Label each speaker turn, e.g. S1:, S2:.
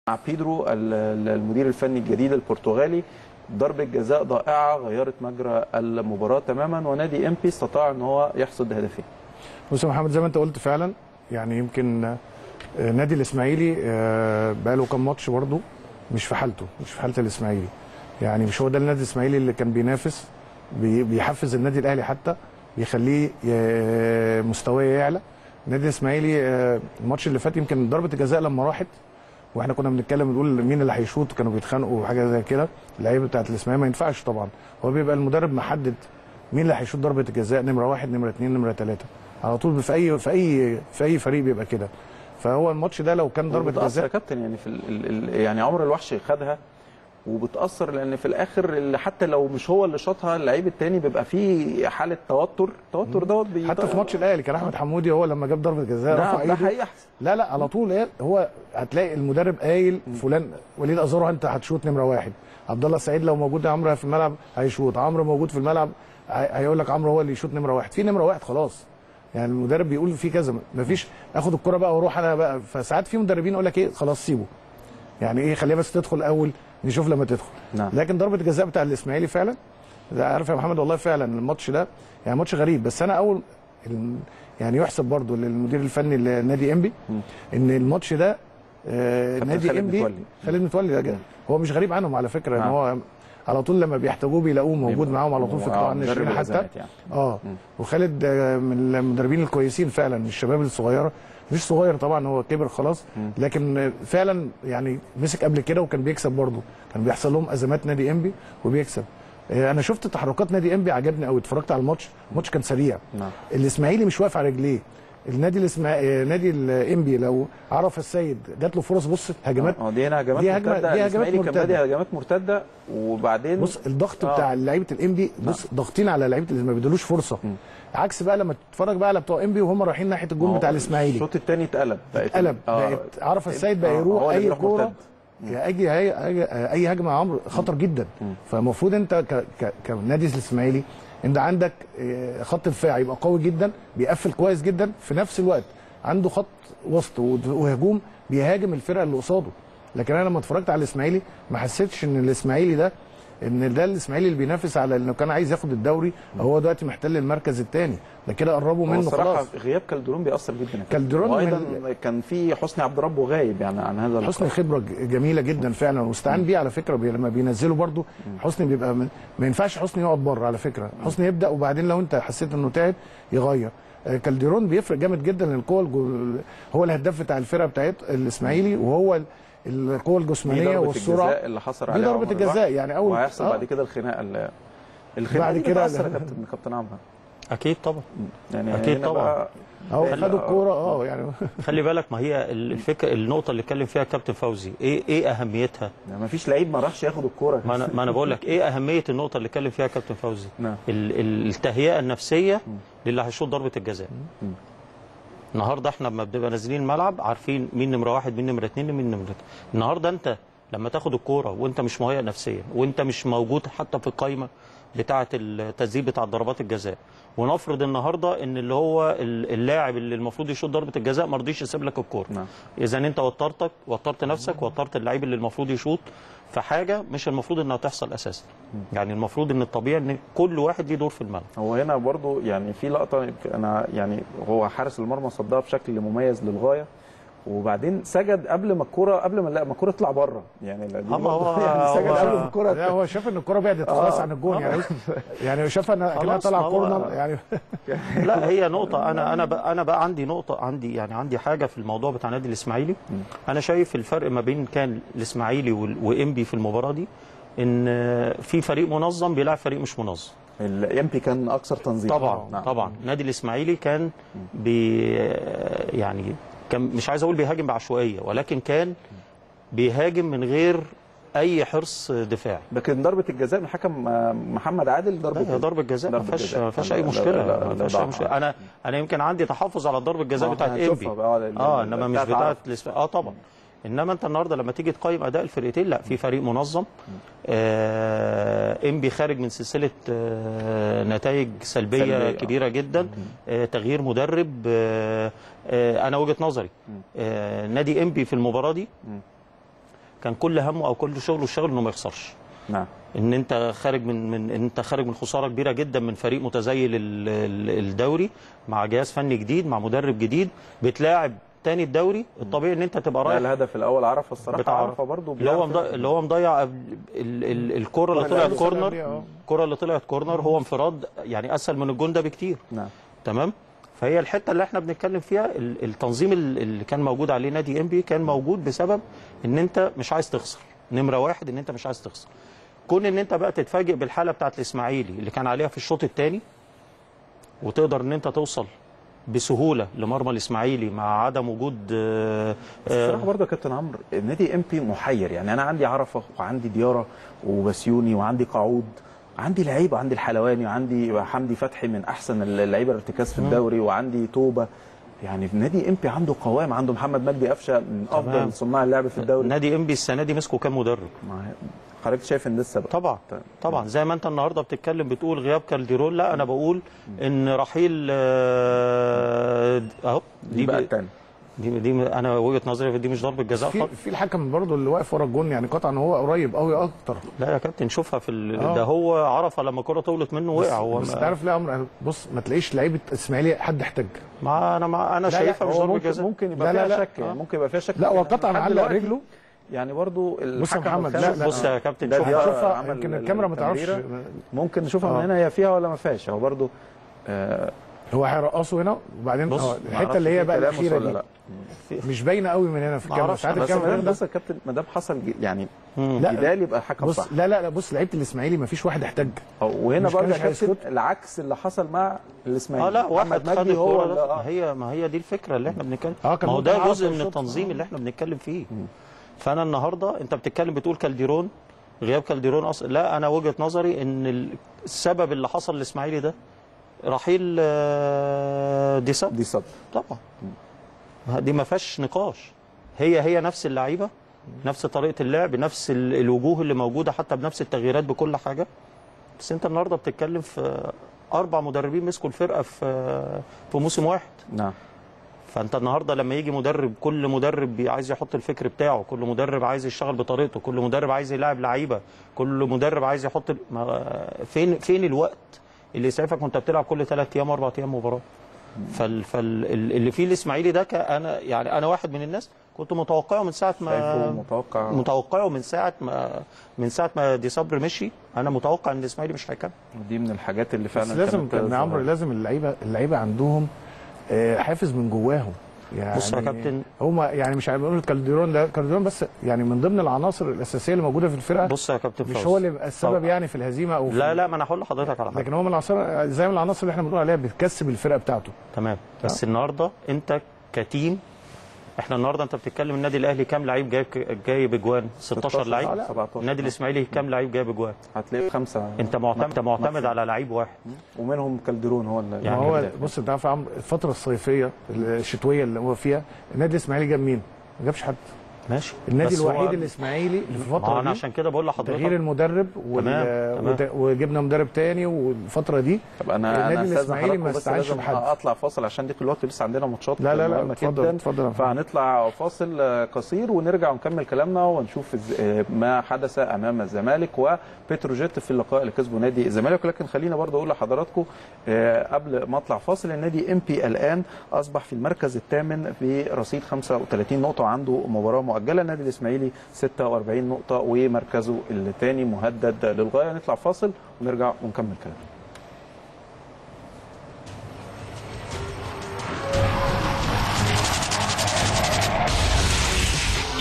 S1: مع بيدرو ال- ال- المدير الفني الجديد البرتغالي ضربة جزاء ضائعة غيرت مجرى المباراة تماما ونادي امبي استطاع ان هو يحصد هدفين
S2: بص يا محمد زي ما انت قلت فعلا يعني يمكن آه، نادي الاسماعيلي آه، بقى له كام ماتش برضه مش في حالته مش في حاله الاسماعيلي يعني مش هو ده النادي الاسماعيلي اللي كان بينافس بي- بيحفز النادي الاهلي حتى بيخليه ي- مستواه يعلى النادي الاسماعيلي آه، الماتش اللي فات يمكن ضربه الجزاء لما راحت واحنا كنا بنتكلم بنقول مين اللي هيشوط كانوا بيتخانقوا وحاجه زي كده اللعيبه بتاعت الاسماعيلي ما ينفعش طبعا هو بيبقى المدرب محدد مين اللي هيشوط ضربه الجزاء نمره واحد نمره اثنين نمره ثلاثه على طول في اي في اي في اي فريق بيبقى كده فهو الماتش ده لو كان ضربه
S1: وبتأثر
S2: جزاء
S1: يا كابتن يعني في ال ال ال يعني عمر الوحش خدها وبتأثر لأن في الآخر اللي حتى لو مش هو اللي شاطها اللعيب التاني بيبقى فيه حالة توتر التوتر دوت بي-
S2: حتى في ماتش الاهلي كان احمد حمودي هو لما جاب ضربه جزاء رفع
S1: ده, ده
S2: ايده
S1: حقيقي أحسن
S2: لا لا على طول إيه، هو هتلاقي المدرب قايل فلان وليد ازارو انت هتشوط نمره واحد عبد الله السعيد لو موجود عمرو في الملعب هيشوط عمرو موجود في الملعب هي- هيقول لك عمرو هو اللي يشوط نمره واحد في نمره واحد خلاص يعني المدرب بيقول في كذا مفيش اخد الكره بقى واروح انا بقى فساعات في مدربين يقول لك ايه خلاص سيبه يعني ايه خليها بس تدخل الاول نشوف لما تدخل
S1: نعم.
S2: لكن ضربه الجزاء بتاع الاسماعيلي فعلا ده عارف يا محمد والله فعلا الماتش ده يعني ماتش غريب بس انا اول ال- يعني يحسب برضو للمدير الفني لنادي انبي ان الماتش ده آه،
S1: كابتن
S2: نادي
S1: خالد
S2: انبي
S1: متولي.
S2: خالد متولي ده جا- هو مش غريب عنهم على فكره ان
S1: نعم.
S2: هو على طول لما بيحتاجوه بيلاقوه موجود معاهم على طول في قطاع
S1: آه، مدرب
S2: الناشئين حتى
S1: الأزمات يعني.
S2: اه وخالد آه، من المدربين الكويسين فعلا من الشباب الصغيره مش صغير طبعا هو كبر خلاص لكن آه، فعلا يعني مسك قبل كده وكان بيكسب برضه كان بيحصل لهم ازمات نادي انبي وبيكسب آه، انا شفت تحركات نادي انبي عجبني قوي اتفرجت على الماتش الماتش كان سريع
S1: نعم.
S2: الاسماعيلي مش واقف على رجليه النادي الاسماع... آه، نادي الانبي لو عرف السيد جات له فرص بص هجمات
S1: اه دي هنا هجمات
S2: دي هجمة-
S1: مرتده
S2: دي هجمات
S1: الإسماعيلي كان
S2: مرتدة.
S1: بادئ هجمات مرتده وبعدين
S2: بص الضغط
S1: آه.
S2: بتاع لعيبه الانبي بص ضاغطين على لعيبه اللي ما بيدولوش فرصه عكس بقى لما تتفرج بقى على بتوع انبي وهم رايحين ناحيه
S1: ما
S2: الجون
S1: هو
S2: بتاع الاسماعيلي
S1: الشوط الثاني اتقلب بقت
S2: قلب
S1: آه،
S2: بقت عرف السيد بقى
S1: آه،
S2: يروح
S1: هو اللي
S2: اي
S1: بيروح
S2: كوره
S1: مرتد.
S2: يا اجي هي أجي- اي هجمه يا عمرو خطر جدا فالمفروض انت ك- ك- كنادي الاسماعيلي انت عندك آه، خط دفاع يبقى قوي جدا بيقفل كويس جدا في نفس الوقت عنده خط وسط ود- وهجوم بيهاجم الفرقه اللي قصاده لكن انا لما اتفرجت على الاسماعيلي ما حسيتش ان الاسماعيلي ده ان ده الاسماعيلي اللي بينافس على انه كان عايز ياخد الدوري هو دلوقتي محتل المركز الثاني ده كده قربوا
S1: هو
S2: منه
S1: الصراحه
S2: خلاص
S1: غياب كالدرون بيأثر جدا يا كابتن.
S2: كالدرون
S1: وايضا
S2: من-
S1: كان في حسني عبد ربه غايب يعني عن هذا اللقاء.
S2: حسني خبره ج- جميله جدا فعلا واستعان بيه على فكره بي لما بينزلوا برده حسني بيبقى من ما ينفعش حسني يقعد بره على فكره حسني يبدا وبعدين لو انت حسيت انه تعب يغير آه، كالديرون بيفرق جامد جدا لان القوه الجو... هو الهداف بتاع الفرقه بتاعت الاسماعيلي وهو ال- القوه
S1: دي
S2: الجسمانيه
S1: ضربة
S2: والسرعه
S1: الجزاء اللي حصل
S2: دي
S1: عليها
S2: ضربة
S1: عمر
S2: الجزاء
S1: الوحش.
S2: يعني أول-
S1: وهيحصل
S2: آه.
S1: بعد كده الخناقه اللي الخناقه
S2: بعد
S1: دي
S2: كده
S1: بتأثر يا
S2: ال-
S1: كابتن كابتن عمرو
S3: اكيد طبعا
S1: يعني
S3: أكيد
S1: هنا
S3: طبعا.
S1: بقى
S2: اهو
S1: لا،
S2: خدوا
S1: لا،
S2: الكوره اه يعني
S3: خلي بالك ما هي الفكره النقطه اللي اتكلم فيها كابتن فوزي ايه ايه اهميتها
S1: ما فيش لعيب ما راحش ياخد الكوره
S3: ما انا ما انا بقول لك ايه اهميه النقطه اللي اتكلم فيها كابتن فوزي
S1: نعم.
S3: ال- ال- التهيئه النفسيه للي هيشوط ضربه الجزاء النهارده احنا لما بنبقى نازلين الملعب عارفين مين نمره واحد مين نمره اثنين مين نمره تلاته. النهارده انت لما تاخد الكوره وانت مش مهيئ نفسيا وانت مش موجود حتى في القائمه بتاعه التسديد بتاع ضربات الجزاء ونفرض النهارده ان اللي هو ال- اللاعب اللي المفروض يشوط ضربه الجزاء ما رضيش يسيب لك الكوره
S1: نعم.
S3: اذا انت وترتك وترت نفسك وترت اللعيب اللي المفروض يشوط في حاجه مش المفروض انها تحصل اساسا يعني المفروض ان الطبيعي ان كل واحد ليه دور في الملعب
S1: هو هنا برضو يعني في لقطه انا يعني هو حارس المرمى صدها بشكل مميز للغايه وبعدين سجد قبل ما الكوره قبل ما لا ما الكوره تطلع بره يعني دي
S3: أما
S1: برضو
S3: هو-
S1: يعني سجد
S3: هو-
S1: قبل ما
S2: لا
S1: الكوره
S2: هو شاف ان الكوره بعدت خلاص عن الجون يعني بص- يعني شاف ان كانها
S3: خلاص،
S2: طالعه
S3: ما هو-
S2: كورنر يعني
S3: لا هي نقطة أنا أنا بقى أنا بقى عندي نقطة عندي يعني عندي حاجة في الموضوع بتاع نادي الإسماعيلي أنا شايف الفرق ما بين كان الإسماعيلي وال- وإنبي في المباراة دي إن في فريق منظم بيلعب فريق مش منظم
S1: الامبي كان اكثر تنظيم
S3: طبعا
S1: نعم.
S3: طبعا نادي الإسماعيلي كان بي يعني كان مش عايز أقول بيهاجم بعشوائية ولكن كان بيهاجم من غير أي حرص دفاعي
S1: لكن ضربه الجزاء من حكم آه، محمد عادل ضربه
S3: لا هي ضربة جزاء ما
S1: ضربة
S3: فيهاش
S1: جزاء.
S3: ما فيهاش
S1: لا،
S3: أي
S1: لا،
S3: مشكلة
S1: لا، لا،
S3: ما
S1: لا،
S3: فيهاش أي
S1: ضعف.
S3: مشكلة أنا أنا يمكن عندي تحفظ على ضربة الجزاء
S1: ما
S3: بتاعت
S1: احنا هنشوفها
S3: إنبي
S1: بقى، لأن
S3: اه انما مش
S1: بتاعت
S3: بتاعت
S1: عرب.
S3: الاسم... اه طبعا انما انت النهارده لما تيجي تقيم اداء الفرقتين لا في فريق منظم آه انبي خارج من سلسله آه نتائج سلبيه,
S1: سلبية،
S3: سلبية
S1: آه.
S3: كبيره جدا آه تغيير مدرب آه آه انا وجهه نظري آه نادي انبي في المباراه دي كان كل همه او كل شغله الشغل انه ما يخسرش
S1: نعم
S3: ان انت خارج من من إن انت خارج من خساره كبيره جدا من فريق متزيل ال- ال- الدوري مع جهاز فني جديد مع مدرب جديد بتلاعب تاني الدوري الطبيعي ان انت تبقى
S1: لا
S3: رايح
S1: الهدف الاول عرفه الصراحه
S3: بتاع
S1: عرفه برضه
S3: اللي هو مضيع اللي هو مضيع قبل ال- ال- الكره اللي طلعت
S2: الأهلي
S3: كورنر
S2: قبليه، آه.
S3: الكره اللي طلعت كورنر هو انفراد يعني اسهل من الجون ده بكتير
S1: نعم
S3: تمام فهي الحته اللي احنا بنتكلم فيها ال- التنظيم ال- اللي كان موجود عليه نادي ام بي كان موجود بسبب ان انت مش عايز تخسر نمره واحد ان انت مش عايز تخسر كون ان انت بقى تتفاجئ بالحاله بتاعت الاسماعيلي اللي كان عليها في الشوط الثاني وتقدر ان انت توصل بسهوله لمرمى الاسماعيلي مع عدم وجود آه،
S1: بس
S3: آه،
S1: الصراحه برضه يا كابتن عمرو النادي ام بي محير يعني انا عندي عرفه وعندي دياره وبسيوني وعندي قعود عندي لعيبه عندي الحلواني وعندي حمدي فتحي من احسن اللعيبه الارتكاز في الدوري وعندي توبه يعني في نادي ام بي عنده قوام عنده محمد مجدي قفشه من
S3: تمام.
S1: افضل صناع اللعب في الدوري
S3: نادي ام بي السنه دي مسكوا كام مدرب
S1: ما- حضرتك شايف ان ده السبب
S3: طبعا
S1: طيب.
S3: طبعا زي ما انت النهارده بتتكلم بتقول غياب كالديرون لا انا بقول ان رحيل آه، اهو
S1: دي بقى الثاني
S3: دي, دي انا وجهه نظري في دي مش ضربه جزاء
S2: في
S3: خالص
S2: في الحكم برضه اللي واقف ورا الجون يعني قطعا هو قريب قوي اكتر
S3: لا يا كابتن شوفها في ال...
S2: آه.
S3: ده هو عرفه لما الكره طولت منه وقع هو
S2: بس
S3: ما...
S2: تعرف ليه يا عمرو بص ما تلاقيش لعيبه اسماعيليه حد احتج
S3: ما انا ما انا
S2: لا،
S3: شايفها مش
S1: هو
S3: ضربه
S1: ممكن
S3: جزاء
S1: ممكن يبقى
S2: لا، لا،
S1: فيها
S2: لا.
S1: شك يعني ممكن يبقى فيها شك
S2: لا هو
S1: لكن
S2: قطعا
S1: لحد
S2: علق
S1: دلوقتي
S2: رجله
S1: يعني برضو
S2: بص يا
S1: الحكم
S2: محمد،
S1: الخامس-
S2: لا، لا.
S3: بص يا كابتن
S1: ده
S3: شوف
S1: ديارة
S2: شوفها
S1: عمل
S2: يمكن
S1: ال-
S2: الكاميرا ما تعرفش
S1: التمريرة. ممكن نشوفها
S2: آه.
S1: من هنا هي فيها ولا ما فيهاش هو برضو آه
S2: هو هيرقصه هنا وبعدين
S3: بص،
S2: اه
S3: ما
S2: الحته
S3: أعرفش
S2: اللي هي
S1: في
S2: بقى
S1: تلامس
S2: الاخيره
S1: ولا
S2: دي
S1: لا
S2: مش باينه قوي من هنا في
S3: ما
S2: الكاميرا
S3: أعرفش،
S2: ساعات
S3: بس
S2: الكاميرا
S1: ما دام
S2: واخده
S1: بص يا كابتن ما دام حصل ج- يعني
S3: مم.
S2: لا.
S1: جدال يبقى الحكم
S2: بص
S1: صح
S2: لا لا لا بص لعيبه الاسماعيلي ما فيش واحد احتج
S1: أو- وهنا
S2: مش
S1: برضه يا
S2: كانش
S1: كابتن
S2: هيسكت.
S1: العكس اللي حصل مع الاسماعيلي
S3: اه لا واحد
S1: محمد
S3: خد
S1: مجدي هو
S3: الكوره
S1: اللي-
S3: ده
S1: آه.
S3: ما هي ما هي دي الفكره اللي احنا بنتكلم
S2: آه، كان
S3: ما هو
S2: ممكن
S3: ده
S2: يعرف
S3: جزء من
S2: يشوط.
S3: التنظيم
S2: آه.
S3: اللي احنا بنتكلم فيه فانا النهارده انت بتتكلم بتقول كالديرون غياب كالديرون اصلا لا انا وجهه نظري ان ال- السبب اللي حصل للاسماعيلي ده رحيل آه، ديساب
S1: دي صد
S3: طبعا دي ما فيهاش نقاش هي هي نفس اللعيبه نفس طريقه اللعب نفس ال- الوجوه اللي موجوده حتى بنفس التغييرات بكل حاجه بس انت النهارده بتتكلم في اربع مدربين مسكوا الفرقه في في موسم واحد
S1: نعم
S3: فانت النهارده لما يجي مدرب كل مدرب بي- عايز يحط الفكر بتاعه كل مدرب عايز يشتغل بطريقته كل مدرب عايز يلاعب لعيبه كل مدرب عايز يحط ال- ما فين فين الوقت اللي يسعفك وانت بتلعب كل ثلاث ايام اربع ايام مباراه فال فال ال- اللي فيه الاسماعيلي ده ك- انا يعني انا واحد من الناس كنت متوقعه من ساعه
S1: شايفه
S3: ما
S1: متوقع
S3: متوقعه من ساعه ما من ساعه ما دي صبر مشي انا متوقع ان الاسماعيلي مش هيكمل
S1: دي من الحاجات اللي فعلا
S2: بس لازم
S1: كانت
S2: كان يا عمرو
S1: ظاهرة.
S2: لازم اللعيبه اللعيبه عندهم آه، حافز من جواهم يعني
S3: بص يا كابتن.
S2: هم يعني مش هنقول كالديرون ده كالديرون بس يعني من ضمن العناصر الاساسيه اللي موجوده في الفرقه
S3: بص يا كابتن
S2: مش
S3: فوزي.
S2: هو اللي يبقى السبب
S3: طب-
S2: يعني في الهزيمه او في
S3: لا لا ما انا هقول لحضرتك على حاجه
S2: لكن هو من العناصر زي من العناصر اللي احنا بنقول عليها بتكسب الفرقه بتاعته
S3: تمام بس النهارده انت كتيم احنا النهارده انت بتتكلم النادي الاهلي كام لعيب جايب جايب اجوان 16 لعيب
S1: آه، لا، 17.
S3: النادي الاسماعيلي كام لعيب جايب اجوان
S1: هتلاقي خمسه
S3: انت معتمد انت معتمد على لعيب واحد
S1: ومنهم كالدرون هو اللي
S2: ما
S3: يعني
S2: هو
S1: الهداف.
S2: بص انت عارف يا عمرو الفتره الصيفيه الشتويه اللي هو فيها النادي الاسماعيلي جاب مين؟ ما جابش حد
S3: ماشي
S2: النادي
S3: بس هو-
S2: الوحيد الاسماعيلي اللي في
S3: ما
S2: الفتره
S3: انا
S2: دي
S3: عشان كده بقول
S2: تغيير
S3: لحضرتك
S2: المدرب وال...
S3: تمام، تمام.
S2: وت- وجبنا مدرب تاني والفتره دي
S1: طب انا
S2: النادي
S1: انا استاذن
S2: الإسماعيلي
S1: حضراتكم
S2: ما
S1: بس
S2: استعنش
S1: لازم
S2: بحد.
S1: اطلع فاصل عشان دي دلوقتي لسه عندنا ماتشات
S2: لا، لا، لا،
S1: مهمة
S2: اتفضل،
S1: جدا
S2: اتفضل يا محمد.
S1: فهنطلع فاصل آه، قصير ونرجع ونكمل كلامنا ونشوف إز- آه، ما حدث امام الزمالك وبتروجيت في اللقاء اللي كسبه نادي الزمالك ولكن خلينا برضه اقول لحضراتكم آه، قبل ما اطلع فاصل النادي ام بي الان اصبح في المركز الثامن برصيد 35 نقطه وعنده مباراه مؤجله النادي الاسماعيلي 46 نقطه ومركزه الثاني مهدد للغايه نطلع فاصل ونرجع ونكمل كلامنا